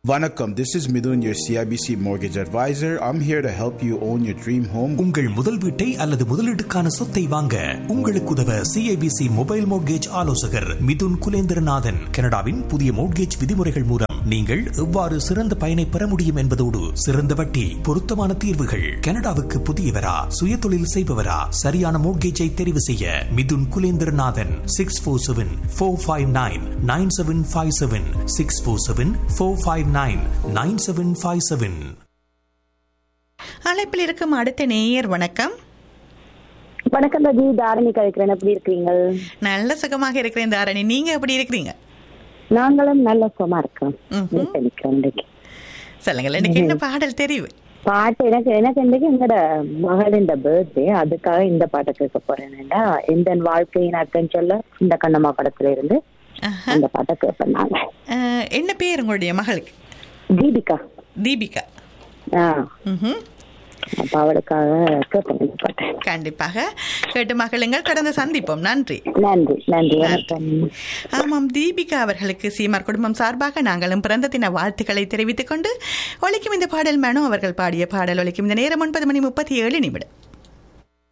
Vanakkam, this is Midun, your CIBC mortgage advisor. I'm here to help you own your dream home. உங்கள் முதல் வீட்டை அல்லது முதலீட்டுக்கான சொத்தை வாங்க உங்களுக்கு உதவ சிஐபிசி மொபைல் மோட்கேஜ் ஆலோசகர் மிதுன் குலேந்திரநாதன் கனடாவின் புதிய மோட்கேஜ் விதிமுறைகள் மூலம் நீங்கள் எவ்வாறு சிறந்த பயனை பெற முடியும் என்பதோடு சிறந்த வட்டி பொருத்தமான தீர்வுகள் கனடாவுக்கு புதியவரா சுயதொழில் செய்பவரா சரியான மோட்கேஜை தெரிவு செய்ய Mithun Kulendranathan six four seven four five nine nine seven five seven six four seven four five nine nine seven five seven அழைப்பில் இருக்கும் அடுத்த நேயர் வணக்கம் வணக்கம் ரஜி தாரணி கழிக்கிறேன் எப்படி இருக்கீங்க நல்ல சுகமாக இருக்கிறேன் தாரணி நீங்க எப்படி இருக்கிறீங்க நாங்களும் நல்ல சுகமா இருக்கோம் ம்ஹும். நினைக்கிறோம் இன்னைக்கு சொல்லுங்கள் எனக்கு என்ன பாடல் தெரிவு பாட்டு எனக்கு எனக்கு இன்னைக்கு எங்களோட மகளின் பர்த்டே அதுக்காக இந்த பாட்டை கேட்க போறேன்டா எந்த வாழ்க்கையின் அர்த்தம் சொல்ல இந்த கண்ணம்மா படத்துல இருந்து ஆஹா. அந்த பாட்டை கேட்பேன் நாங்க அஹ், என்ன பேர் உங்களுடைய மகளுக்கு தீபிகா தீபிகா ஆ ம்ஹும். அப்ப அவளுக்காக கேட்பேன் இந்த பாட்டை கண்டிப்பாக கேட்டு மகளுங்கள் கடந்த சந்திப்போம் நன்றி நன்றி நன்றி வணக்கம் ஆமாம் தீபிகா அவர்களுக்கு சீமார் குடும்பம் சார்பாக நாங்களும் பிறந்த தின வாழ்த்துக்களை தெரிவித்துக் கொண்டு ஒலிக்கும் இந்த பாடல் மேனோ அவர்கள் பாடிய பாடல் ஒலிக்கும் இந்த நேரம் ஒன்பது மணி முப்பத்தி ஏழு நிமிடம்